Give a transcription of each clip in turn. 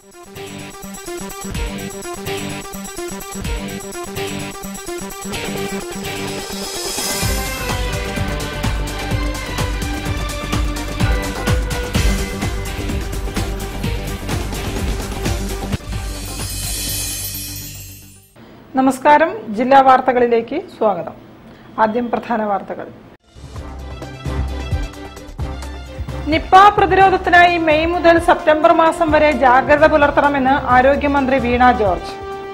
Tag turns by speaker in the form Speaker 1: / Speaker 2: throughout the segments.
Speaker 1: നമസ്കാരം ജില്ലാ വാർത്തകളിലേക്ക് സ്വാഗതം ആദ്യം പ്രധാന വാർത്തകൾ നിപ്പ പ്രതിരോധത്തിനായി മെയ് മുതൽ സെപ്റ്റംബർ മാസം വരെ ജാഗ്രത പുലർത്തണമെന്ന് ആരോഗ്യമന്ത്രി Veena George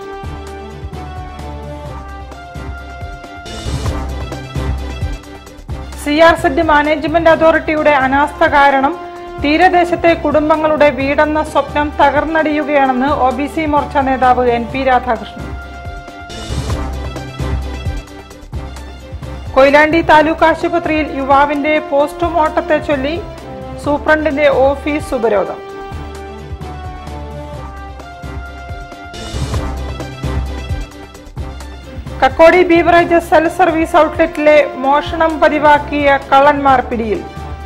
Speaker 1: C R Z management അതോറിറ്റിയുടെ അനാസ്ഥ കാരണം തീരദേശത്തെ കുടുംബങ്ങളുടെ വീടെന്ന സ്വപ്നം തകർന്നടിയുകയാണെന്ന് ഒ ബി സി മോർച്ച നേതാവ് എൻ പി രാധാകൃഷ്ണൻ കൊയിലാണ്ടി താലൂക്ക് ആശുപത്രിയിൽ യുവാവിന്റെ പോസ്റ്റ്മോർട്ടത്തെ ചൊല്ലി സൂപ്രണ്ടിന്റെ ഓഫീസ് ഉപരോധം കക്കോടി ബീവറേജസ് സെൽ സർവീസ് ഔട്ട്ലെറ്റിലെ മോഷണം പതിവാക്കിയ കള്ളന്മാർ പിടിയിൽ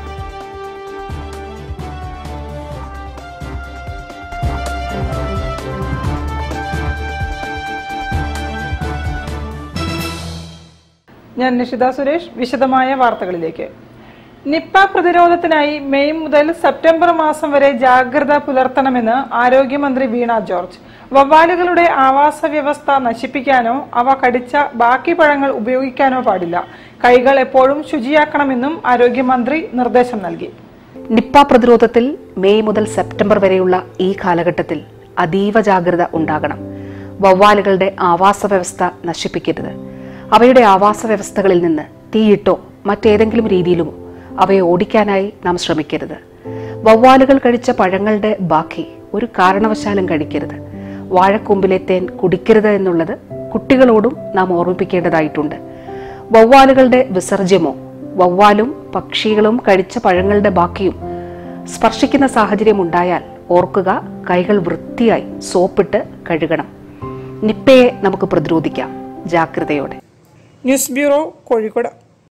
Speaker 1: ഞാൻ നിഷിത സുരേഷ് വിശദമായ വാർത്തകളിലേക്ക് നിപ്പ പ്രതിരോധത്തിനായി മെയ് മുതൽ സെപ്റ്റംബർ മാസം വരെ ജാഗ്രത പുലർത്തണമെന്ന് ആരോഗ്യമന്ത്രി വീണ ജോർജ് വവ്വാലുകളുടെ ആവാസ വ്യവസ്ഥ നശിപ്പിക്കാനോ അവ കടിച്ച ബാക്കി പഴങ്ങൾ ഉപയോഗിക്കാനോ പാടില്ല കൈകൾ എപ്പോഴും ശുചിയാക്കണമെന്നും ആരോഗ്യമന്ത്രി നിർദ്ദേശം നൽകി
Speaker 2: നിപ്പ പ്രതിരോധത്തിൽ മെയ് മുതൽ സെപ്റ്റംബർ വരെയുള്ള ഈ കാലഘട്ടത്തിൽ അതീവ ജാഗ്രത ഉണ്ടാകണം വവ്വാലുകളുടെ ആവാസ വ്യവസ്ഥ നശിപ്പിക്കരുത് അവയുടെ ആവാസ വ്യവസ്ഥകളിൽ നിന്ന് തീയിട്ടോ മറ്റേതെങ്കിലും രീതിയിലും അവയെ ഓടിക്കാനായി നാം ശ്രമിക്കരുത് വവ്വാലുകൾ കഴിച്ച പഴങ്ങളുടെ ബാക്കി ഒരു കാരണവശാലും കഴിക്കരുത് വാഴക്കൊമ്പിലെ തേൻ കുടിക്കരുത് എന്നുള്ളത് കുട്ടികളോടും നാം ഓർമ്മിപ്പിക്കേണ്ടതായിട്ടുണ്ട് വവ്വാലുകളുടെ വിസർജ്യമോ വവ്വാലും പക്ഷികളും കഴിച്ച പഴങ്ങളുടെ ബാക്കിയും സ്പർശിക്കുന്ന സാഹചര്യം ഉണ്ടായാൽ ഓർക്കുക കൈകൾ വൃത്തിയായി സോപ്പിട്ട് കഴുകണം നിപ്പയെ നമുക്ക് പ്രതിരോധിക്കാം ജാഗ്രതയോടെ
Speaker 1: ന്യൂസ് ബ്യൂറോ കോഴിക്കോട്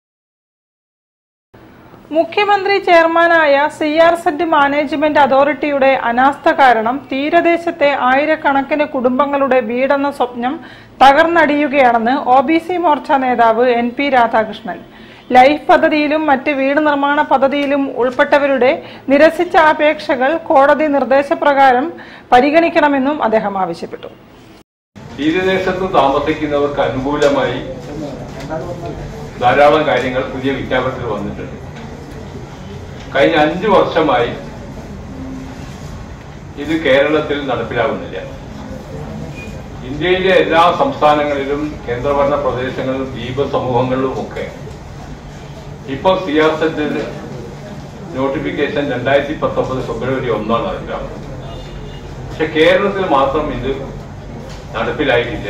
Speaker 1: മുഖ്യമന്ത്രി ചെയർമാനായ സി ആർ സെഡ് മാനേജ്മെന്റ് അതോറിറ്റിയുടെ അനാസ്ഥ കാരണം തീരദേശത്തെ ആയിരക്കണക്കിന് കുടുംബങ്ങളുടെ വീടെന്ന സ്വപ്നം തകർന്നടിയുകയാണെന്ന് ഒ ബി സി മോർച്ച നേതാവ് എൻ പി രാധാകൃഷ്ണൻ ലൈഫ് പദ്ധതിയിലും മറ്റ് വീട് നിർമ്മാണ പദ്ധതിയിലും ഉൾപ്പെട്ടവരുടെ നിരസിച്ച അപേക്ഷകൾ കോടതി നിർദ്ദേശപ്രകാരം പരിഗണിക്കണമെന്നും അദ്ദേഹം ആവശ്യപ്പെട്ടു
Speaker 3: തീരദേശത്ത് താമസിക്കുന്നവർക്ക് അനുകൂലമായി ധാരാളം കാര്യങ്ങൾ പുതിയ വിജ്ഞാപനത്തിൽ വന്നിട്ടുണ്ട് കഴിഞ്ഞ അഞ്ചു വർഷമായി ഇത് കേരളത്തിൽ നടപ്പിലാവുന്നില്ല ഇന്ത്യയിലെ എല്ലാ സംസ്ഥാനങ്ങളിലും കേന്ദ്രഭരണ പ്രദേശങ്ങളിലും ദ്വീപ സമൂഹങ്ങളിലും ഒക്കെ ഇപ്പോൾ സിയാസത്തിന്റെ നോട്ടിഫിക്കേഷൻ രണ്ടായിരത്തി പത്തൊമ്പത് ഫെബ്രുവരി ഒന്നാണ് നടപ്പിലാവുന്നത് പക്ഷെ കേരളത്തിൽ മാത്രം ഇത് നടപ്പിലായിട്ടില്ല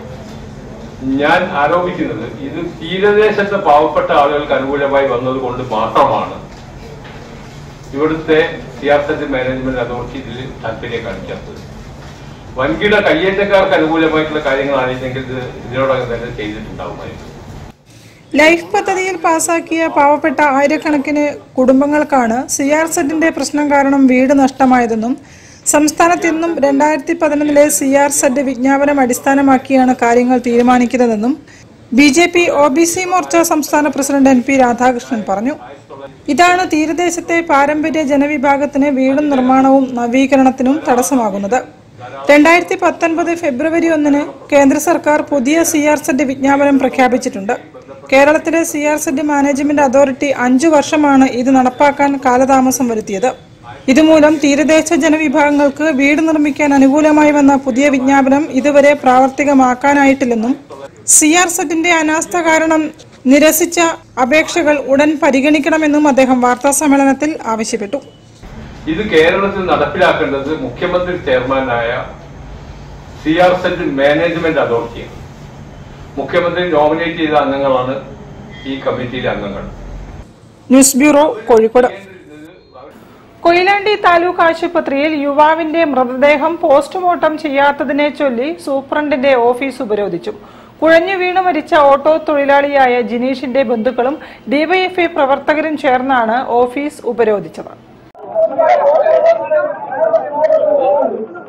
Speaker 3: ഞാൻ ആരോപിക്കുന്നത് ഇത് തീരദേശത്തെ പാവപ്പെട്ട ആളുകൾക്ക് അനുകൂലമായി വന്നതുകൊണ്ട് മാത്രമാണ് ഇവിടുത്തെ സിയാസത്ത് മാനേജ്മെന്റ് അതോറിറ്റി ഇതിൽ താല്പര്യം കാണിക്കാത്തത് വൻകിട കയ്യേറ്റക്കാർക്ക് അനുകൂലമായിട്ടുള്ള കാര്യങ്ങളായിരുന്നെങ്കിൽ ഇത് ഇതിനോടകം തന്നെ ചെയ്തിട്ടുണ്ടാവുമായിരുന്നു
Speaker 1: ലൈഫ് പദ്ധതിയിൽ പാസാക്കിയ പാവപ്പെട്ട ആയിരക്കണക്കിന് കുടുംബങ്ങൾക്കാണ് സി ആർ സെഡിന്റെ പ്രശ്നം കാരണം വീട് നഷ്ടമായതെന്നും സംസ്ഥാനത്ത് ഇന്നും രണ്ടായിരത്തി പതിനൊന്നിലെ സി ആർ സെഡ് വിജ്ഞാപനം അടിസ്ഥാനമാക്കിയാണ് കാര്യങ്ങൾ തീരുമാനിക്കുന്നതെന്നും B J P O B C Morcha സംസ്ഥാന പ്രസിഡന്റ് എൻ പി രാധാകൃഷ്ണൻ പറഞ്ഞു ഇതാണ് തീരദേശത്തെ പാരമ്പര്യ ജനവിഭാഗത്തിന് വീടും നിർമ്മാണവും നവീകരണത്തിനും തടസ്സമാകുന്നത് രണ്ടായിരത്തി പത്തൊൻപത് ഫെബ്രുവരി ഒന്നിന് കേന്ദ്ര സർക്കാർ പുതിയ സി ആർ സെഡ് വിജ്ഞാപനം പ്രഖ്യാപിച്ചിട്ടുണ്ട് കേരളത്തിലെ C R Z management authority അഞ്ചു വർഷമാണ് ഇത് നടപ്പാക്കാൻ കാലതാമസം വരുത്തിയത് ഇതുമൂലം തീരദേശ ജനവിഭാഗങ്ങൾക്ക് വീട് നിർമ്മിക്കാൻ അനുകൂലമായി വന്ന പുതിയ വിജ്ഞാപനം ഇതുവരെ പ്രാവർത്തികമാക്കാനായിട്ടില്ലെന്നും സി ആർ സെറ്റിന്റെ അനാസ്ഥ കാരണം നിരസിച്ച അപേക്ഷകൾ ഉടൻ പരിഗണിക്കണമെന്നും അദ്ദേഹം വാർത്താ സമ്മേളനത്തിൽ ആവശ്യപ്പെട്ടു
Speaker 3: ഇത് കേരളത്തിൽ നടപ്പിലാക്കേണ്ടത് മുഖ്യമന്ത്രി ചെയർമാനായ സി ആർ സെറ്റ് മാനേജ്മെന്റ് അതോറിറ്റിയാണ് മുഖ്യമന്ത്രി നോമിനേറ്റ് ചെയ്ത അംഗങ്ങളാണ് ഈ കമ്മിറ്റിയിലെ അംഗങ്ങൾ
Speaker 1: ന്യൂസ് ബ്യൂറോ കോഴിക്കോട് കൊയിലാണ്ടി താലൂക്ക് ആശുപത്രിയിൽ യുവാവിന്റെ മൃതദേഹം പോസ്റ്റ്മോർട്ടം ചെയ്യാത്തതിനെ ചൊല്ലി സൂപ്രണ്ടിന്റെ ഓഫീസ് ഉപരോധിച്ചു കുഴഞ്ഞു വീണ് മരിച്ച ഓട്ടോ തൊഴിലാളിയായ ജിനീഷിന്റെ ബന്ധുക്കളും ഡിവൈഎഫ്ഐ പ്രവർത്തകരും ചേർന്നാണ് ഓഫീസ് ഉപരോധിച്ചത്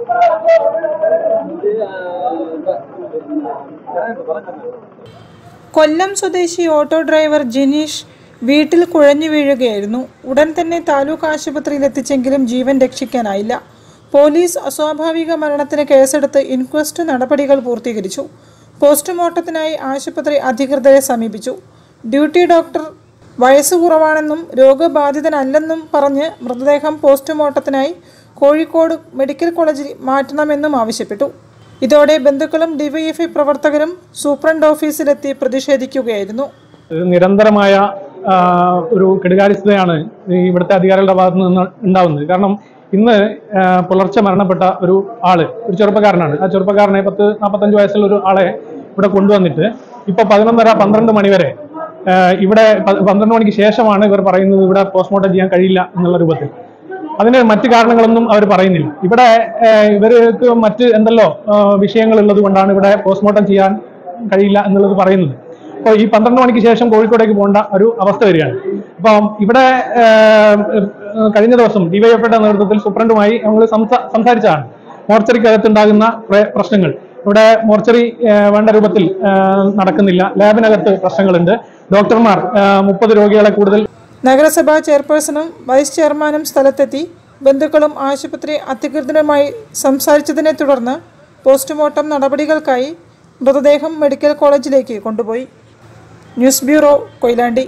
Speaker 1: കൊല്ലം സ്വദേശി ഓട്ടോ ഡ്രൈവർ ജിനീഷ് വീട്ടിൽ കുഴഞ്ഞു വീഴുകയായിരുന്നു ഉടൻ തന്നെ താലൂക്ക് ആശുപത്രിയിൽ എത്തിച്ചെങ്കിലും ജീവൻ രക്ഷിക്കാനായില്ല പോലീസ് അസ്വാഭാവിക മരണത്തിന് കേസെടുത്ത് ഇൻക്വസ്റ്റ് നടപടികൾ പൂർത്തീകരിച്ചു പോസ്റ്റ്മോർട്ടത്തിനായി ആശുപത്രി അധികൃതരെ സമീപിച്ചു ഡ്യൂട്ടി ഡോക്ടർ വയസ്സ് കുറവാണെന്നും രോഗബാധിതനല്ലെന്നും പറഞ്ഞ് മൃതദേഹം പോസ്റ്റ്മോർട്ടത്തിനായി കോഴിക്കോട് മെഡിക്കൽ കോളേജിൽ മാറ്റണമെന്നും ആവശ്യപ്പെട്ടു ഇതോടെ ബന്ധുക്കളും ഡിവൈഎഫ്ഐ പ്രവർത്തകരും സൂപ്രണ്ട് ഓഫീസിലെത്തി പ്രതിഷേധിക്കുകയായിരുന്നു
Speaker 4: ഒരു നിരന്തരമായ ആ, ഒരു കെടുകാര്യസ്ഥതയാണ് ഈ ഇവിടുത്തെ അധികാരികളുടെ ഭാഗത്ത് നിന്ന് ഉണ്ടാവുന്നത് കാരണം ഇന്ന് ആ, പുലർച്ചെ മരണപ്പെട്ട ഒരു ആള് ഒരു ചെറുപ്പക്കാരനാണ് ആ ചെറുപ്പക്കാരനെ പത്ത് നാൽപ്പത്തഞ്ച് വയസ്സുള്ള ഒരു ആളെ ഇവിടെ കൊണ്ടുവന്നിട്ട് ഇപ്പൊ പതിനൊന്നര പന്ത്രണ്ട് മണി വരെ ആ, ഇവിടെ പ- പന്ത്രണ്ട് മണിക്ക് ശേഷമാണ് ഇവർ പറയുന്നത് ഇവിടെ പോസ്റ്റ്മോർട്ടം ചെയ്യാൻ കഴിയില്ല എന്നുള്ള രൂപത്തിൽ അതിന് മറ്റു കാരണങ്ങളൊന്നും അവർ പറയുന്നില്ല ഇവിടെ ഏഹ്, ഇവർക്ക് മറ്റ് എന്തെല്ലോ വിഷയങ്ങൾ ഉള്ളത് കൊണ്ടാണ് ഇവിടെ പോസ്റ്റ്മോർട്ടം ചെയ്യാൻ കഴിയില്ല എന്നുള്ളത് പറയുന്നത് അപ്പോൾ ഈ പന്ത്രണ്ട് മണിക്ക് ശേഷം കോഴിക്കോടേക്ക് പോകേണ്ട ഒരു അവസ്ഥ വരികയാണ് അപ്പം ഇവിടെ ഏഹ്, ഏഹ്, കഴിഞ്ഞ ദിവസം ഡിവൈഎഫ്ഐയുടെ നേതൃത്വത്തിൽ സൂപ്രണ്ടുമായി നമ്മൾ സംസാ സംസാരിച്ചതാണ് മോർച്ചറിക്കകത്തുണ്ടാകുന്ന പ്ര- പ്രശ്നങ്ങൾ ഇവിടെ മോർച്ചറി ഏഹ്, വേണ്ട രൂപത്തിൽ ഏഹ്, നടക്കുന്നില്ല ലാബിനകത്ത് പ്രശ്നങ്ങളുണ്ട് ഡോക്ടർമാർ മുപ്പത് രോഗികളെ കൂടുതൽ
Speaker 1: നഗരസഭാ ചെയർപേഴ്സണും വൈസ് ചെയർമാനും സ്ഥലത്തെത്തി ബന്ധുക്കളും ആശുപത്രി അധികൃതരുമായി സംസാരിച്ചതിനെ തുടർന്ന് പോസ്റ്റ്മോർട്ടം നടപടികൾക്കായി മൃതദേഹം മെഡിക്കൽ കോളേജിലേക്ക് കൊണ്ടുപോയി ന്യൂസ് ബ്യൂറോ കൊയിലാണ്ടി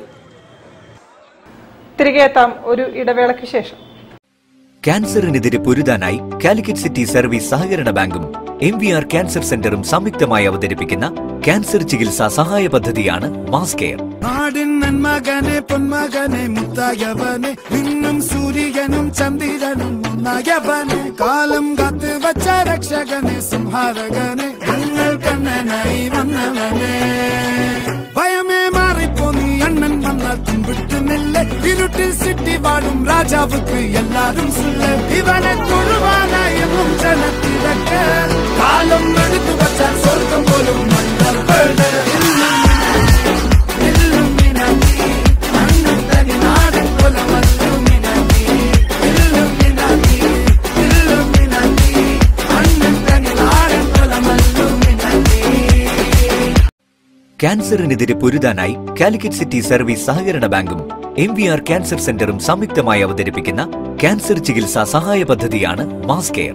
Speaker 1: തിരികെ എത്താം ഒരു ഇടവേളയ്ക്ക് ശേഷം
Speaker 5: ക്യാൻസറിനെതിരെ പൊരുതാനായി കാലിക്കറ്റ് സിറ്റി സർവീസ് സഹകരണ ബാങ്കും എം വി ആർ ക്യാൻസർ സെന്ററും സംയുക്തമായി അവതരിപ്പിക്കുന്ന ക്യാൻസർ ചികിത്സാ സഹായ പദ്ധതിയാണ് മാസ് കെയർ
Speaker 6: നാടിൻ നന്മകനെ പൊന്മകനെ മുത്തായവനെ നിന്നും സൂര്യനും ചന്ദ്രനും ഒന്നായവനെ കാലം കാത്ത് വച്ച രക്ഷകനെ സംഹാരകനെ ഞങ്ങൾ കണ്ണനായി വന്നവനെ ഭയമേ മാറിപ്പോ നീ അണ്ണൻ വന്നാൽ തുമ്പിട്ടുന്നില്ല ഇരുട്ടിൽ സിറ്റി വാടും രാജാവുക്ക് എല്ലാരും സുല്ല ഇവനെ തൊഴുവാനായി ജനത്തിരക്ക് കാലം എടുത്തു വച്ചാൽ സ്വർഗം പോലും മണ്ണർപ്പെടു
Speaker 5: ക്യാൻസറിനെതിരെ പൊരുതാനായി കാലിക്കറ്റ് സിറ്റി സർവീസ് സഹകരണ ബാങ്കും എം വി ആർ ക്യാൻസർ സെന്ററും സംയുക്തമായി അവതരിപ്പിക്കുന്ന ക്യാൻസർ ചികിത്സാ സഹായ പദ്ധതിയാണ് മാസ് കെയർ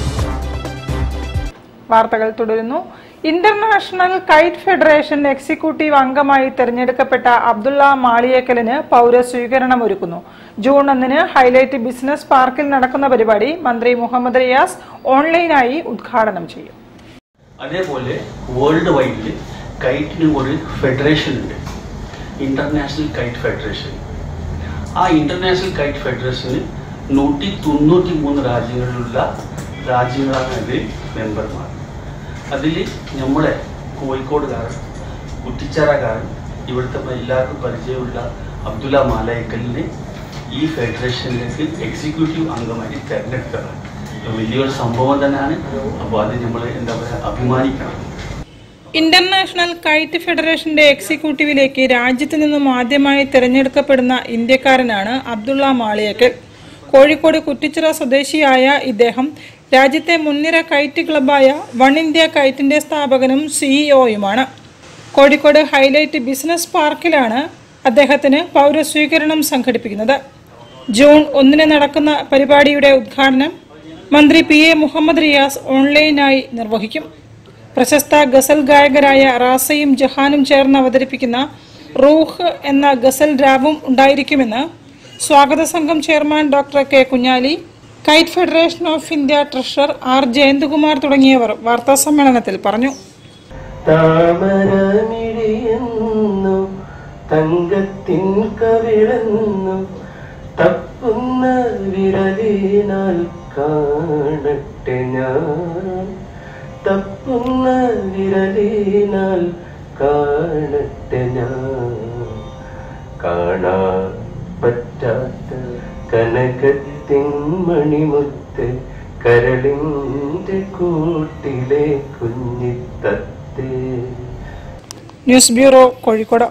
Speaker 1: വാർത്തകൾ തുടരുന്നു ഇന്റർനാഷണൽ കൈറ്റ് ഫെഡറേഷൻ എക്സിക്യൂട്ടീവ് അംഗമായി തെരഞ്ഞെടുക്കപ്പെട്ട അബ്ദുള്ള മാളിയേക്കലിന് പൗരസ്വീകരണം ഒരുക്കുന്നു ജൂൺ ഒന്നിന് ഹൈലൈറ്റ് ബിസിനസ് പാർക്കിൽ നടക്കുന്ന പരിപാടി മന്ത്രി മുഹമ്മദ് റിയാസ് ഓൺലൈനായി ഉദ്ഘാടനം ചെയ്യും
Speaker 7: അതേപോലെ വേൾഡ് വൈഡിൽ കൈറ്റിന് ഒരു ഫെഡറേഷൻ ഉണ്ട് ഇന്റർനാഷണൽ കൈറ്റ് ഫെഡറേഷൻ ആ ഇന്റർനാഷണൽ കൈറ്റ് ഫെഡറേഷന് നൂറ്റി തൊണ്ണൂറ്റി മൂന്ന് രാജ്യങ്ങളിലുള്ള രാജ്യങ്ങളാണ് അതിൽ മെമ്പർമാർ അതിൽ നമ്മളെ കോഴിക്കോടുകാരൻ കുറ്റിച്ചാറക്കാരൻ ഇവിടുത്തെ എല്ലാവർക്കും പരിചയമുള്ള അബ്ദുല്ല മാലയക്കലിനെ ഈ ഫെഡറേഷനിലേക്ക് എക്സിക്യൂട്ടീവ് അംഗമായി തിരഞ്ഞെടുത്തതാണ് അത് വലിയൊരു സംഭവം തന്നെയാണ് അപ്പോൾ അത് നമ്മൾ എന്താ പറയുക അഭിമാനിക്കണം
Speaker 1: ഇന്റർനാഷണൽ കൈറ്റ് ഫെഡറേഷന്റെ എക്സിക്യൂട്ടീവിലേക്ക് രാജ്യത്ത് നിന്നും ആദ്യമായി തിരഞ്ഞെടുക്കപ്പെടുന്ന ഇന്ത്യക്കാരനാണ് അബ്ദുള്ള മാളിയക്കൽ കോഴിക്കോട് കുറ്റിച്ചിറ സ്വദേശിയായ ഇദ്ദേഹം രാജ്യത്തെ മുൻനിര കൈറ്റ് ക്ലബായ വൺ ഇന്ത്യ കൈറ്റിന്റെ സ്ഥാപകനും സിഇഒയുമാണ് കോഴിക്കോട് ഹൈലൈറ്റ് ബിസിനസ് പാർക്കിലാണ് അദ്ദേഹത്തിന് പൗരസ്വീകരണം സംഘടിപ്പിക്കുന്നത് ജൂൺ ഒന്നിന് നടക്കുന്ന പരിപാടിയുടെ ഉദ്ഘാടനം മന്ത്രി പി എ മുഹമ്മദ് റിയാസ് ഓൺലൈനായി നിർവഹിക്കും പ്രശസ്ത ഗസൽ ഗായകരായ റാസയും ജഹാനും ചേർന്ന് അവതരിപ്പിക്കുന്ന റൂഹ് എന്ന ഗസൽ രാവും ഉണ്ടായിരിക്കുമെന്ന് സ്വാഗത സംഘം chairman doctor K Kunhali kite federation of India treasurer R Jayanthkumar തുടങ്ങിയവർ വാർത്താസമ്മേളനത്തിൽ പറഞ്ഞു
Speaker 8: താമരമിഴിയുന്നു തങ്കത്തിൻ കവിളന്നു തപ്പുന്ന വിരലിനാൽ കാണട്ടെ ഞാൻ തപ്പുന്ന വിരലിനാൽ കാണട്ടെ ഞാൻ കാണാൻ പറ്റാത്ത കനകത്തിൻ മണിമുത്ത് കരളിന്റെ കൂട്ടിലെ കുഞ്ഞിത്തത്തേ
Speaker 1: news bureau Kozhikode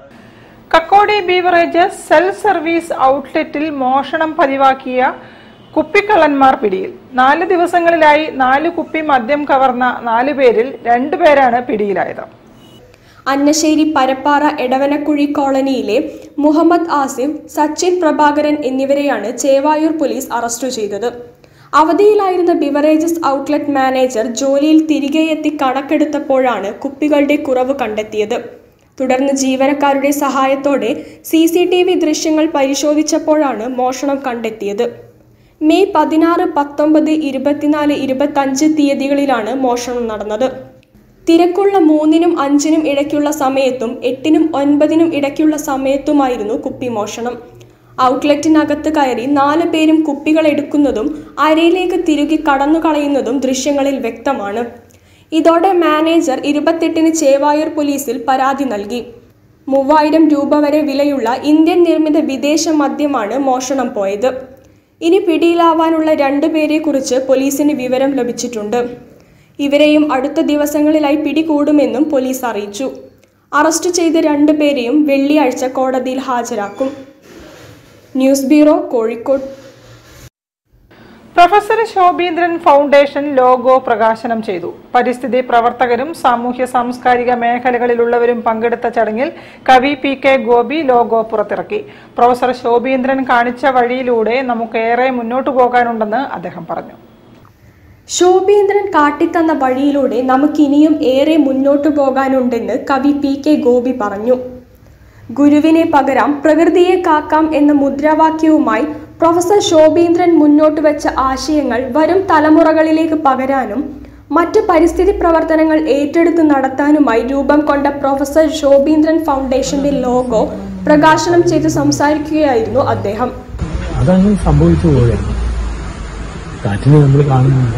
Speaker 1: Kakkodi beverages self service ഔട്ട്ലെറ്റിൽ മോഷണം പതിവാക്കിയ കുപ്പിക്കള്ളന്മാർ പിടിയിൽ നാല് ദിവസങ്ങളിലായി നാല് കുപ്പി മദ്യം കവർന്ന നാലു പേരിൽ രണ്ടുപേരാണ് പിടിയിലായത്
Speaker 9: അന്നശ്ശേരി പരപ്പാറ എടവനക്കുഴി കോളനിയിലെ മുഹമ്മദ് ആസിഫ് സച്ചിൻ പ്രഭാകരൻ എന്നിവരെയാണ് ചേവായൂർ പോലീസ് അറസ്റ്റ് ചെയ്തത് അവധിയിലായിരുന്ന ബിവറേജസ് ഔട്ട്ലെറ്റ് മാനേജർ ജോലിയിൽ തിരികെ എത്തി കണക്കെടുത്തപ്പോഴാണ് കുപ്പികളുടെ കുറവ് കണ്ടെത്തിയത് തുടർന്ന് ജീവനക്കാരുടെ സഹായത്തോടെ സി സി ടി വി ദൃശ്യങ്ങൾ പരിശോധിച്ചപ്പോഴാണ് മോഷണം കണ്ടെത്തിയത് മെയ് പതിനാറ് പത്തൊമ്പത് ഇരുപത്തിനാല് ഇരുപത്തഞ്ച് തീയതികളിലാണ് മോഷണം നടന്നത് തിരക്കുള്ള മൂന്നിനും അഞ്ചിനും ഇടയ്ക്കുള്ള സമയത്തും എട്ടിനും ഒൻപതിനും ഇടയ്ക്കുള്ള സമയത്തുമായിരുന്നു കുപ്പി മോഷണം ഔട്ട്ലെറ്റിനകത്ത് കയറി നാല് പേരും കുപ്പികൾ എടുക്കുന്നതും അരയിലേക്ക് തിരുകി കടന്നു കളയുന്നതും ദൃശ്യങ്ങളിൽ വ്യക്തമാണ് ഇതോടെ മാനേജർ ഇരുപത്തെട്ടിന് ചേവായൂർ പോലീസിൽ പരാതി നൽകി മൂവായിരം രൂപ വരെ വിലയുള്ള ഇന്ത്യൻ നിർമ്മിത വിദേശ മദ്യമാണ് മോഷണം പോയത് ഇനി പിടിയിലാവാനുള്ള രണ്ടുപേരെ കുറിച്ച് പോലീസിന് വിവരം ലഭിച്ചിട്ടുണ്ട് ഇവരെയും അടുത്ത ദിവസങ്ങളിലായി പിടികൂടുമെന്നും പോലീസ് അറിയിച്ചു അറസ്റ്റ് ചെയ്ത രണ്ടുപേരെയും വെള്ളിയാഴ്ച കോടതിയിൽ ഹാജരാക്കും news bureau Kozhikode
Speaker 1: professor Shobheendran foundation logo പ്രകാശനം ചെയ്തു പരിസ്ഥിതി പ്രവർത്തകരും സാമൂഹ്യ സാംസ്കാരിക മേഖലകളിലുള്ളവരും പങ്കെടുത്ത ചടങ്ങിൽ കവി പി കെ ഗോപി ലോഗോ പുറത്തിറക്കി പ്രൊഫസർ ശോഭീന്ദ്രൻ കാണിച്ച വഴിയിലൂടെ നമുക്കേറെ മുന്നോട്ടു പോകാനുണ്ടെന്ന് അദ്ദേഹം പറഞ്ഞു
Speaker 9: ശോഭീന്ദ്രൻ കാട്ടിത്തന്ന വഴിയിലൂടെ നമുക്കിനിയും ഏറെ മുന്നോട്ടു പോകാനുണ്ടെന്ന് കവി പി കെ ഗോപി പറഞ്ഞു ഗുരുവിനെ പകരം പ്രകൃതിയെ കാക്കാം എന്ന മുദ്രാവാക്യവുമായി പ്രൊഫസർ ശോഭീന്ദ്രൻ മുന്നോട്ട് വെച്ച ആശയങ്ങൾ വരും തലമുറകളിലേക്ക് പകരാനും മറ്റ് പരിസ്ഥിതി പ്രവർത്തനങ്ങൾ ഏറ്റെടുത്ത് നടത്താനുമായി രൂപം കൊണ്ട പ്രൊഫസർ ശോഭീന്ദ്രൻ ഫൗണ്ടേഷന്റെ ലോഗോ പ്രകാശനം ചെയ്ത് സംസാരിക്കുകയായിരുന്നു അദ്ദേഹം
Speaker 10: അതങ്ങനെ സംഭവിച്ചു പോവുകയാണ് കാറ്റിനെ നമ്മൾ കാണുന്നുണ്ട്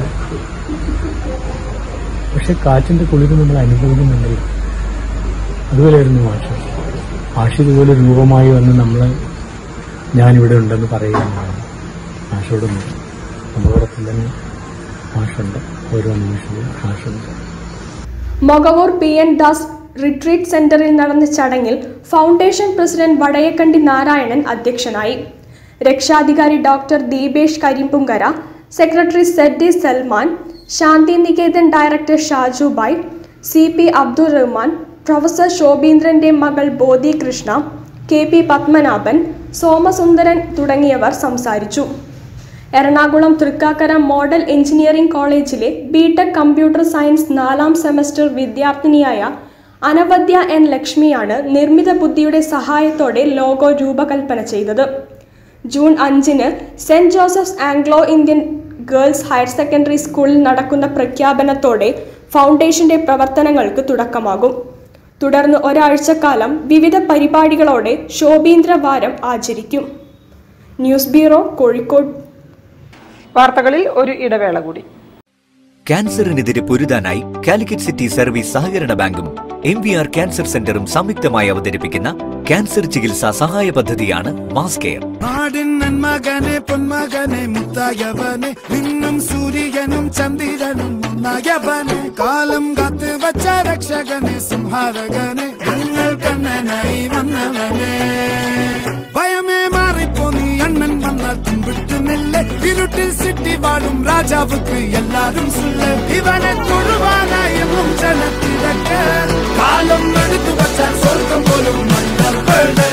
Speaker 10: പക്ഷെ കാറ്റിന്റെ കുളിര് നമ്മൾ അനുഭവിക്കുന്നുണ്ടല്ലോ അതുപോലെയായിരുന്നു മാഷ മാഷ ഇതുപോലെ രൂപമായി വന്ന് നമ്മൾ ഞാനിവിടെ ഉണ്ടെന്ന് പറയുകയാണ് മാഷോടൊന്നും നമ്മളോടൊപ്പം തന്നെ മാഷുണ്ട് ഓരോ നിമിഷവും മാഷുണ്ട്
Speaker 9: Mokavur P N Das retreat സെന്ററിൽ നടന്ന ചടങ്ങിൽ ഫൗണ്ടേഷൻ പ്രസിഡന്റ് വടയക്കണ്ടി നാരായണൻ അധ്യക്ഷനായി രക്ഷാധികാരി ഡോക്ടർ ദീപേഷ് കരിമ്പുങ്കര സെക്രട്ടറി സെഡി Salman Shanti Niketan director Shajubhai C P Abdul Rahman professor ശോഭീന്ദ്രന്റെ മകൾ ബോധി കൃഷ്ണ കെ പി പത്മനാഭൻ സോമസുന്ദരൻ തുടങ്ങിയവർ സംസാരിച്ചു എറണാകുളം തൃക്കാക്കര മോഡൽ എഞ്ചിനീയറിംഗ് കോളേജിലെ ബിടെക് കമ്പ്യൂട്ടർ സയൻസ് നാലാം സെമസ്റ്റർ വിദ്യാർത്ഥിനിയായ അനവദ്യ എൻ ലക്ഷ്മിയാണ് നിർമ്മിത ബുദ്ധിയുടെ സഹായത്തോടെ ലോഗോ രൂപകൽപ്പന ചെയ്തത് ജൂൺ അഞ്ചിന് saint Joseph's Anglo Indian girls higher secondary സ്കൂളിൽ നടക്കുന്ന പ്രഖ്യാപനത്തോടെ ഫൗണ്ടേഷന്റെ പ്രവർത്തനങ്ങൾക്ക് തുടക്കമാകും തുടർന്ന് ഒരാഴ്ചക്കാലം വിവിധ പരിപാടികളോടെ ശോഭീന്ദ്ര വാരം ആചരിക്കും ന്യൂസ് ബ്യൂറോ കോഴിക്കോട്
Speaker 1: വാർത്തകളിൽ ഒരു ഇടവേള കൂടി
Speaker 5: ക്യാൻസറിനെതിരെ പൊരുതാനായി കാലിക്കറ്റ് സിറ്റി സർവീസ് സഹകരണ ബാങ്കും എം വി ആർ ക്യാൻസർ സെന്ററും സംയുക്തമായി അവതരിപ്പിക്കുന്ന ക്യാൻസർ ചികിത്സാ സഹായ പദ്ധതിയാണ് മാസ് കെയർ
Speaker 6: നാടിൻ നന്മകനെ പൊന്മകനെ മുത്തായവനെ നിന്നും സൂര്യനും ചന്ദ്രനും ഒന്നായവനെ കാലം കാത്ത് വച്ച രക്ഷകനെ സംഹാരകനെ ഞങ്ങൾ കണ്ണനായി വന്നവനെ ഭയമേ മാറിപ്പോ നീ അണ്ണൻ വന്നാൽ തുമ്പിട്ട് നെല്ല് ഇരുട്ടിൽ സിറ്റി വാഴും രാജാവുക്ക് എല്ലാരും സുല്ല് ഇവനെ തൊഴുവാനായി എന്നും ജനത്തിരക്ക് കാലം എടുത്തു വച്ചാൽ സ്വർഗം പോലും മണ്ണർ വീട്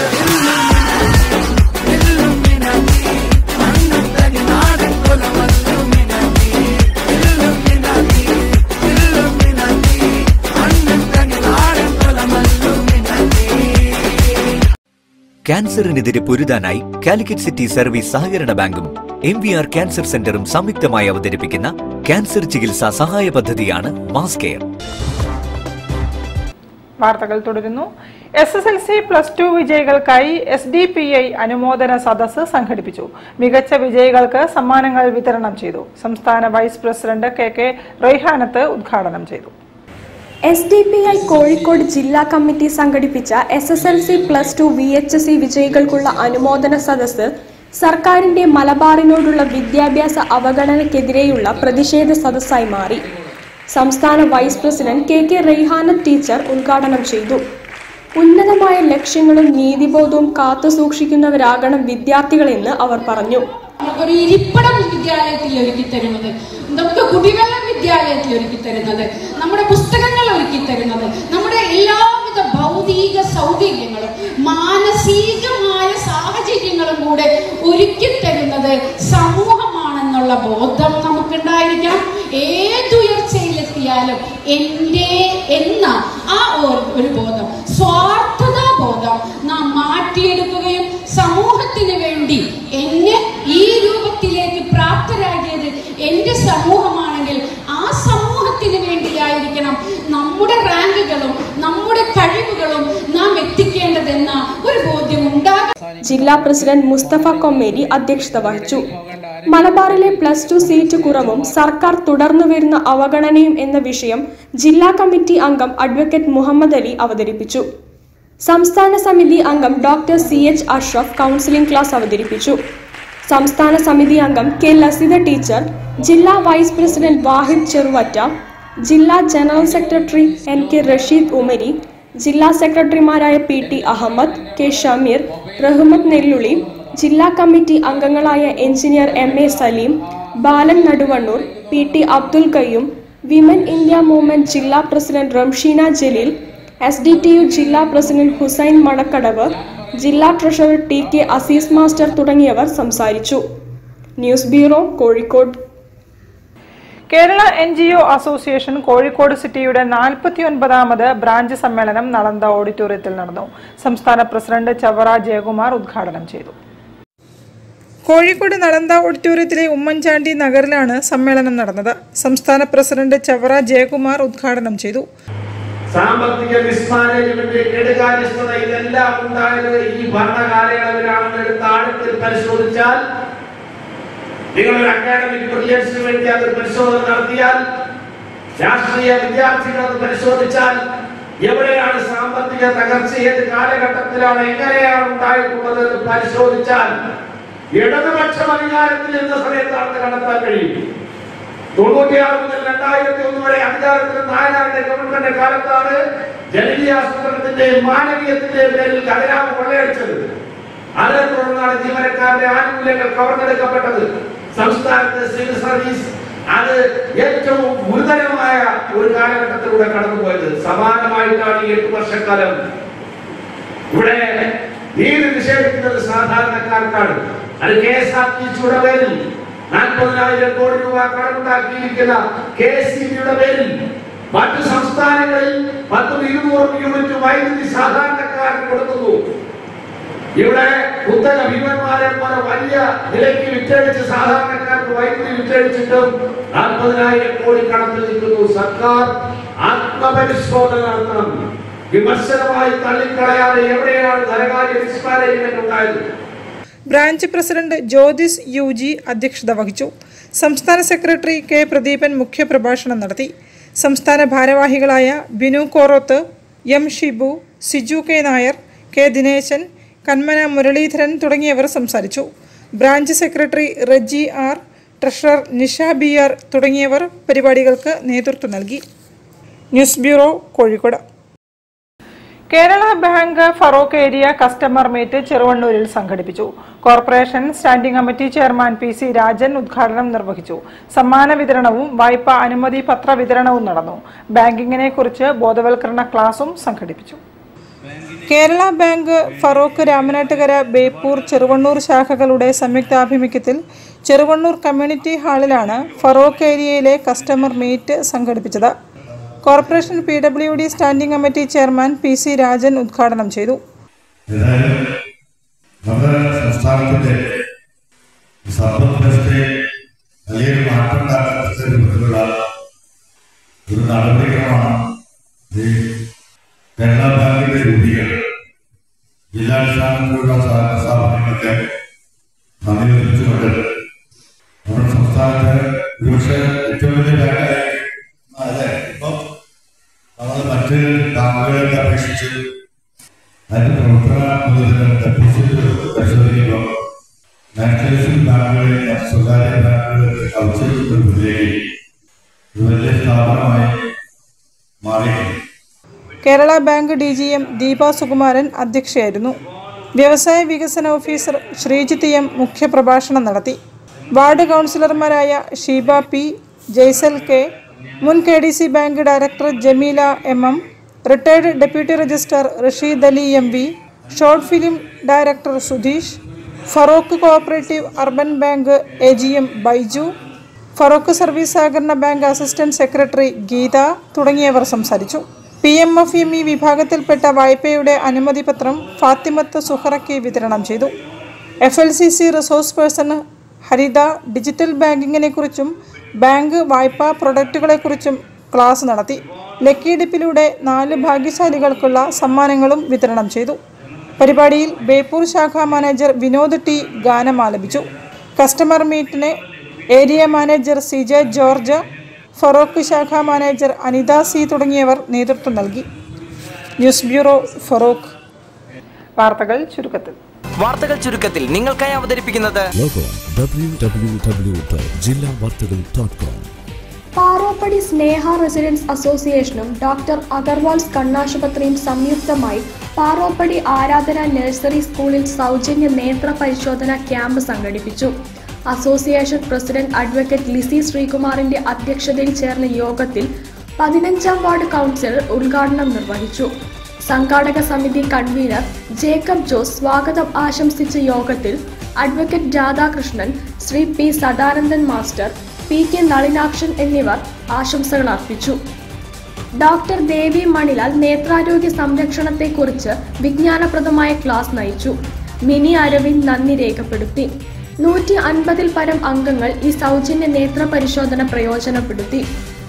Speaker 5: ക്യാൻസറിനെതിരെ പൊരുതാനായി കാലിക്കറ്റ് സിറ്റി സർവീസ് സഹകരണ ബാങ്കും എം വി ആർ ക്യാൻസർ സെന്ററും സംയുക്തമായി അവതരിപ്പിക്കുന്ന ക്യാൻസർ ചികിത്സാ സഹായ പദ്ധതിയാണ് മാസ് കെയർ
Speaker 1: വാർത്തകൾ തുടരുന്നു S S L C plus two വിജയികൾക്കായി എസ് ഡി പി ഐ അനുമോദന സദസ്സ് സംഘടിപ്പിച്ചു മികച്ച വിജയികൾക്ക് സമ്മാനങ്ങൾ വിതരണം ചെയ്തു സംസ്ഥാന vice president K K Raihanath ഉദ്ഘാടനം ചെയ്തു
Speaker 9: S D P I Kozhikode ജില്ലാ കമ്മിറ്റി സംഘടിപ്പിച്ച S S L C plus two V H S C വിജയികൾക്കുള്ള അനുമോദന സദസ്സ് സർക്കാരിന്റെ മലബാറിനോടുള്ള വിദ്യാഭ്യാസ അവഗണനയ്ക്കെതിരെയുള്ള പ്രതിഷേധ സദസ്സായി മാറി സംസ്ഥാന vice president K K Raihanath teacher ഉദ്ഘാടനം ചെയ്തു ഉന്നതമായ ലക്ഷ്യങ്ങളും നീതിബോധവും കാത്തുസൂക്ഷിക്കുന്നവരാകണം വിദ്യാർത്ഥികളെന്ന് അവർ പറഞ്ഞു
Speaker 11: ഒരു ഇരിപ്പിടം വിദ്യാലയത്തിൽ ഒരുക്കി തരുന്നത് നമുക്ക് കുടിവെള്ളം വിദ്യാലയത്തിൽ ഒരുക്കി തരുന്നത് നമ്മുടെ പുസ്തകങ്ങൾ ഒരുക്കി തരുന്നത് നമ്മുടെ എല്ലാവിധ ഭൗതിക സൗകര്യങ്ങളും മാനസികമായ സാഹചര്യങ്ങളും കൂടെ ഒരുക്കി തരുന്നത് സമൂഹമാണെന്നുള്ള ബോധം നമുക്കുണ്ടായിരിക്കണം ഏതുയർച്ചയിലെത്തിയാലും എൻ്റെ എന്ന ആ ഒരു- ഒരു ബോധം സ്വാർത്ഥതാ ബോധം നാം മാറ്റിയെടുക്കുകയും സമൂഹത്തിന് വേണ്ടി എന്നെ ഈ രൂപത്തിലേക്ക് പ്രാപ്തരാകിയത് എൻ്റെ സമൂഹമാണെങ്കിൽ ആ സമൂഹത്തിന് വേണ്ടിയായിരിക്കണം നമ്മുടെ റാങ്കുകളും നമ്മുടെ കഴിവുകളും നാം എത്തിക്കേണ്ടതെന്ന ഒരു ബോധ്യം ഉണ്ടാകും
Speaker 9: ജില്ലാ പ്രസിഡന്റ് മുസ്തഫ കൊമ്മേരി അധ്യക്ഷത വഹിച്ചു മലബാറിലെ പ്ലസ് ടു സീറ്റ് കുറവും സർക്കാർ തുടർന്നു വരുന്ന അവഗണനയും എന്ന വിഷയം ജില്ലാ കമ്മിറ്റി അംഗം അഡ്വക്കേറ്റ് മുഹമ്മദ് അലി അവതരിപ്പിച്ചു സംസ്ഥാന സമിതി അംഗം doctor C H Ashraf counselling class അവതരിപ്പിച്ചു സംസ്ഥാന സമിതി അംഗം കെ ലസിത ടീച്ചർ ജില്ലാ വൈസ് പ്രസിഡന്റ് വാഹിദ് ചെറുവറ്റ ജില്ലാ general secretary N K Rasheed Umari ജില്ലാ സെക്രട്ടറിമാരായ P T Ahmed K Shameer Rahmath Nelluli ജില്ലാ കമ്മിറ്റി അംഗങ്ങളായ engineer M A Saleem Balan Naduvannur P T Abdul കയ്യും വിമൻ ഇന്ത്യ മൂവ്മെന്റ് ജില്ലാ president Ramsheena Jaleel S D T U ജില്ലാ പ്രസിഡന്റ് ഹുസൈൻ മണക്കടവ് ജില്ലാ treasurer T K Azeez master തുടങ്ങിയവർ സംസാരിച്ചു news bureau Kozhikode
Speaker 1: Kerala N G O association Kozhikode സിറ്റിയുടെ നാൽപ്പത്തി ഒൻപതാമത് ബ്രാഞ്ച് സമ്മേളനം നളന്ദ ഓഡിറ്റോറിയത്തിൽ നടന്നു സംസ്ഥാന പ്രസിഡന്റ് ചവറ ജയകുമാർ ഉദ്ഘാടനം ചെയ്തു കോഴിക്കോട് നളന്ദ ഓഡിറ്റോറിയത്തിലെ ഉമ്മൻചാണ്ടി നഗറിലാണ് സമ്മേളനം നടന്നത് സംസ്ഥാന പ്രസിഡന്റ് ചവറ ജയകുമാർ ഉദ്ഘാടനം ചെയ്തു
Speaker 12: സാമ്പത്തിക മിസ്മാനേജ്മെന്റ് കെടുകാര്യസ്ഥത ഇതെല്ലാം ഉണ്ടായത് ഈ ഭരണകാലയളവിലാണെന്ന് എടുത്ത് ആഴത്തിൽ പരിശോധിച്ചാൽ നിങ്ങൾ ഒരു അക്കാഡമിക് ബ്രില്യൻസിന് വേണ്ടി അത് പരിശോധന നടത്തിയാൽ രാഷ്ട്രീയ വിദ്യാർത്ഥികൾ അത് പരിശോധിച്ചാൽ എവിടെയാണ് സാമ്പത്തിക തകർച്ച ഏത് കാലഘട്ടത്തിലാണ് എങ്ങനെയാണ് ഉണ്ടായിട്ടുള്ളത് എന്ന് പരിശോധിച്ചാൽ ഇടതുപക്ഷം അധികാരത്തിൽ എന്ന സമയത്താണെന്ന് കണ്ടെത്താൻ കഴിയും തൊണ്ണൂറ്റിയാറ് മുതൽ രണ്ടായിരത്തി ഒന്ന് വരെ അധികാരത്തിൽ നായനാരുടെ ഗവൺമെന്റ് കാലത്താണ് ജനകീയാസൂത്രണത്തിന്റെ മാനവീയത്തിന്റെ പേരിൽ ഖജനാവ് കൊള്ളയടിച്ചത് അതേ തുടർന്നാണ് ജീവനക്കാരുടെ ആനുകൂല്യങ്ങൾ കവർന്നെടുക്കപ്പെട്ടത് സംസ്ഥാനത്ത് സിവിൽ സർവീസ് അത് ഏറ്റവും ഗുരുതരമായ ഒരു കാലഘട്ടത്തിലൂടെ കടന്നുപോയത് സമാനമായിട്ടാണ് ഈ എട്ട് വർഷക്കാലം ഇവിടെ നീതി നിഷേധിക്കുന്നത് സാധാരണക്കാർക്കാണ് അത് കെ എസ് ആർ ടി സിയുടെ പേരിൽ നാൽപ്പതിനായിരം കോടി രൂപ കടമുണ്ടാക്കിയിരിക്കുന്ന കെ എസ് സി ബിയുടെ പേരിൽ മറ്റു സംസ്ഥാനങ്ങളിൽ പത്തും ഇരുന്നൂറും യൂണിറ്റ് വൈദ്യുതി സാധാരണക്കാർക്ക് കൊടുക്കുന്നു ഇവിടെ കുത്തക ഭീമന്മാരെ പോലെ വലിയ നിലയ്ക്ക് വിറ്റഴിച്ച് സാധാരണക്കാർക്ക് വൈദ്യുതി വിറ്റഴിച്ചിട്ടും നാൽപ്പതിനായിരം കോടി കടത്തിൽ നിൽക്കുന്നു സർക്കാർ ആത്മപരിശോധന നടത്തണം വിമർശനമായി തള്ളിക്കളയാതെ എവിടെയാണ് ധനകാര്യ മിസ്മാനേജ്മെന്റ് ഉണ്ടായത്
Speaker 1: branch president Jyothis U G അധ്യക്ഷത വഹിച്ചു സംസ്ഥാന സെക്രട്ടറി കെ പ്രദീപൻ മുഖ്യപ്രഭാഷണം നടത്തി സംസ്ഥാന ഭാരവാഹികളായ Binu Koroth M Shibu Siju K Nair K Dineshan Kanmana Muraleedharan തുടങ്ങിയവർ സംസാരിച്ചു branch secretary Reji R treasurer Nisha B R തുടങ്ങിയവർ പരിപാടികൾക്ക് നേതൃത്വം നൽകി news bureau Kozhikode Kerala bank Feroke area customer meet ചെറുവണ്ണൂരിൽ സംഘടിപ്പിച്ചു corporation standing committee chairman P C Rajan ഉദ്ഘാടനം നിർവഹിച്ചു സമ്മാന വിതരണവും വായ്പ അനുമതി പത്ര വിതരണവും നടന്നു ബാങ്കിങ്ങിനെ കുറിച്ച് ബോധവൽക്കരണ ക്ലാസും സംഘടിപ്പിച്ചു കേരള ബാങ്ക് ഫറോക്ക് രാമനാട്ടുകര ബേപ്പൂർ ചെറുവണ്ണൂർ ശാഖകളുടെ സംയുക്താഭിമുഖ്യത്തിൽ ചെറുവണ്ണൂർ കമ്മ്യൂണിറ്റി ഹാളിലാണ് ഫറോക്ക് ഏരിയയിലെ കസ്റ്റമർ മീറ്റ് സംഘടിപ്പിച്ചത് corporation P W D standing committee chairman P C Rajan ഉദ്ഘാടനം ചെയ്തു
Speaker 13: ഏതായാലും നമ്മുടെ സംസ്ഥാനത്തിന്റെ സമ്പദ് വ്യവസ്ഥയെ വലിയൊരു മാറ്റം ഉണ്ടാക്കുന്ന രൂപത്തിലുള്ള ഒരു നടപടിക്രമമാണ് ഈ കേരള ബാങ്കിന്റെ രൂപീകരണം ജില്ലാടിസ്ഥാനത്തിലുള്ള സഹകരണ സ്ഥാപനങ്ങളൊക്കെ സമീപിച്ചുകൊണ്ട് നമ്മുടെ സംസ്ഥാനത്ത് ഒരുപക്ഷെ ഏറ്റവും വലിയ ബാങ്കായി അതെ ഇപ്പം നമ്മൾ മറ്റ് ബാങ്കുകളെ അപേക്ഷിച്ച് അതിന്റെ പ്രവർത്തന മൂലധനം തട്ടിച്ച് പരിശോധിക്കുമ്പോൾ നാഷണലൈസ്ഡ് ബാങ്കുകളെ മറ്റ് സ്വകാര്യ ബാങ്കുകളെ കവച്ചിരിക്കുന്നതിലേക്ക് ഒരു വലിയ സ്ഥാപനമായി മാറിയിട്ടുണ്ട്
Speaker 1: Kerala bank D G M Deepa Sukumaran അധ്യക്ഷയായിരുന്നു വ്യവസായ വികസന ഓഫീസർ ശ്രീജിത്ത് എം മുഖ്യപ്രഭാഷണം നടത്തി വാർഡ് കൗൺസിലർമാരായ ഷീബ പി ജയ്സൽ കെ മുൻ K D C bank director Jameela M M retired deputy registrar Rasheed Ali M V short film director Sudheesh Feroke cooperative urban bank A G M Baiju Feroke service സഹകരണ bank assistant secretary Geetha തുടങ്ങിയവർ സംസാരിച്ചു P M F M E വിഭാഗത്തിൽപ്പെട്ട വായ്പയുടെ അനുമതി പത്രം ഫാത്തിമത്ത് സുഹറയ്ക്ക് വിതരണം ചെയ്തു F L C C resource person Haritha digital ബാങ്കിങ്ങിനെക്കുറിച്ചും ബാങ്ക് വായ്പാ പ്രൊഡക്റ്റുകളെക്കുറിച്ചും ക്ലാസ് നടത്തി ലക്കി ഡിപ്പിലൂടെ നാല് ഭാഗ്യശാലികൾക്കുള്ള സമ്മാനങ്ങളും വിതരണം ചെയ്തു പരിപാടിയിൽ ബേപ്പൂർ ശാഖാ മാനേജർ വിനോദ് ടി ഗാനം ആലപിച്ചു കസ്റ്റമർ മീറ്റിന് area manager C J George Feroke ശാഖാ മാനേജർ അനിത സി തുടങ്ങിയവർ നേതൃത്വം നൽകി ന്യൂസ് ബ്യൂറോ ഫറോക്ക് വാർത്തകൾ ചുരുക്കത്തിൽ
Speaker 14: വാർത്തകൾ ചുരുക്കത്തിൽ നിങ്ങൾക്കായി അവതരിപ്പിക്കുന്നത്
Speaker 15: logo W W W dot ജില്ലാ വാർത്തകൾ dot com
Speaker 9: Paroppadi Sneha residence അസോസിയേഷനും ഡോക്ടർ അഗർവാൾസ് കണ്ണാശുപത്രിയും സംയുക്തമായി പാറോപ്പടി ആരാധന നഴ്സറി സ്കൂളിൽ സൗജന്യ നേത്ര പരിശോധന ക്യാമ്പ് സംഘടിപ്പിച്ചു അസോസിയേഷൻ പ്രസിഡന്റ് അഡ്വക്കേറ്റ് ലിസി ശ്രീകുമാറിന്റെ അധ്യക്ഷതയിൽ ചേർന്ന യോഗത്തിൽ പതിനഞ്ചാം വാർഡ് കൗൺസിലർ ഉദ്ഘാടനം നിർവഹിച്ചു സംഘാടക സമിതി കൺവീനർ ജേക്കബ് ജോസ് സ്വാഗതം ആശംസിച്ച യോഗത്തിൽ advocate Radhakrishnan Shri P Sadanandan master P K Nalinakshan എന്നിവർ ആശംസകൾ അർപ്പിച്ചു ഡോക്ടർ ദേവി മണിലാൽ നേത്രാരോഗ്യ സംരക്ഷണത്തെക്കുറിച്ച് വിജ്ഞാനപ്രദമായ ക്ലാസ് നയിച്ചു മിനി അരവിന്ദ് നന്ദി രേഖപ്പെടുത്തി നൂറ്റി അൻപതിൽ പരം അംഗങ്ങൾ ഈ സൗജന്യ നേത്ര പരിശോധന പ്രയോജനപ്പെടുത്തി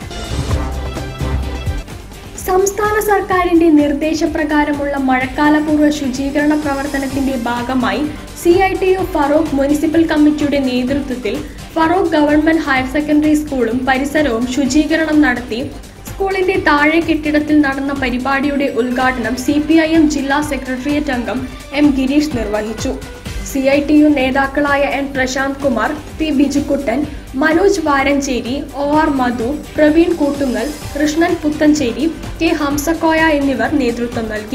Speaker 9: സംസ്ഥാന സർക്കാരിന്റെ നിർദ്ദേശപ്രകാരമുള്ള മഴക്കാലപൂർവ്വ ശുചീകരണ പ്രവർത്തനത്തിന്റെ ഭാഗമായി C I T U Feroke municipal കമ്മിറ്റിയുടെ നേതൃത്വത്തിൽ ഫറോക്ക് ഗവൺമെന്റ് ഹയർ സെക്കൻഡറി സ്കൂളും പരിസരവും ശുചീകരണം നടത്തി സ്കൂളിന്റെ താഴെ കെട്ടിടത്തിൽ നടന്ന പരിപാടിയുടെ ഉദ്ഘാടനം സി പി ഐ എം ജില്ലാ സെക്രട്ടേറിയറ്റ് അംഗം എം ഗിരീഷ് നിർവഹിച്ചു സി ഐ ടി യു നേതാക്കളായ N Prashanth Kumar P Bijukuttan Manoj Varancheri O R Madhu Praveen Koottungal Krishnan Puthancheri K Hamsakoya എന്നിവർ നേതൃത്വം നൽകി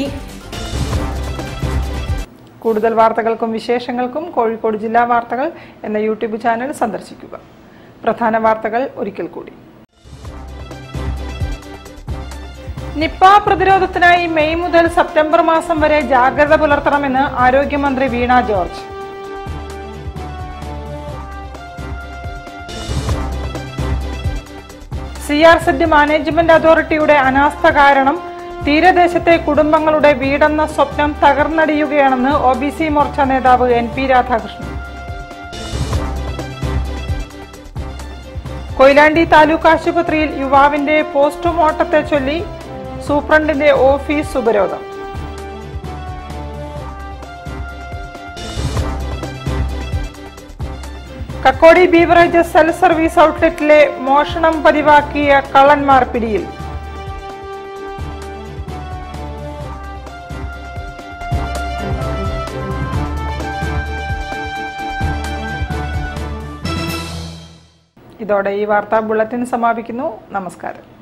Speaker 1: കൂടുതൽ വാർത്തകൾക്കും വിശേഷങ്ങൾക്കും കോഴിക്കോട് ജില്ലാ വാർത്തകൾ എന്ന യൂട്യൂബ് ചാനൽ സന്ദർശിക്കുക പ്രധാന വാർത്തകൾ ഒരിക്കൽ കൂടി നിപ്പ പ്രതിരോധത്തിനായി മെയ് മുതൽ സെപ്റ്റംബർ മാസം വരെ ജാഗ്രത പുലർത്തണമെന്ന് ആരോഗ്യമന്ത്രി Veena George C R Z management അതോറിറ്റിയുടെ അനാസ്ഥ കാരണം തീരദേശത്തെ കുടുംബങ്ങളുടെ വീടെന്ന സ്വപ്നം തകർന്നടിയുകയാണെന്ന് ഒ ബി സി മോർച്ച നേതാവ് എൻ പി രാധാകൃഷ്ണൻ കൊയിലാണ്ടി താലൂക്ക് ആശുപത്രിയിൽ യുവാവിന്റെ പോസ്റ്റ്മോർട്ടത്തെ ചൊല്ലി സൂപ്രണ്ടിന്റെ ഓഫീസ് ഉപരോധം കക്കോടി ബീവറേജസ് സെൽഫ് സർവീസ് ഔട്ട്ലെറ്റിലെ മോഷണം പതിവാക്കിയ കള്ളന്മാർ പിടിയിൽ ഇതോടെ ഈ വാർത്താ ബുള്ളറ്റിൻ സമാപിക്കുന്നു നമസ്കാരം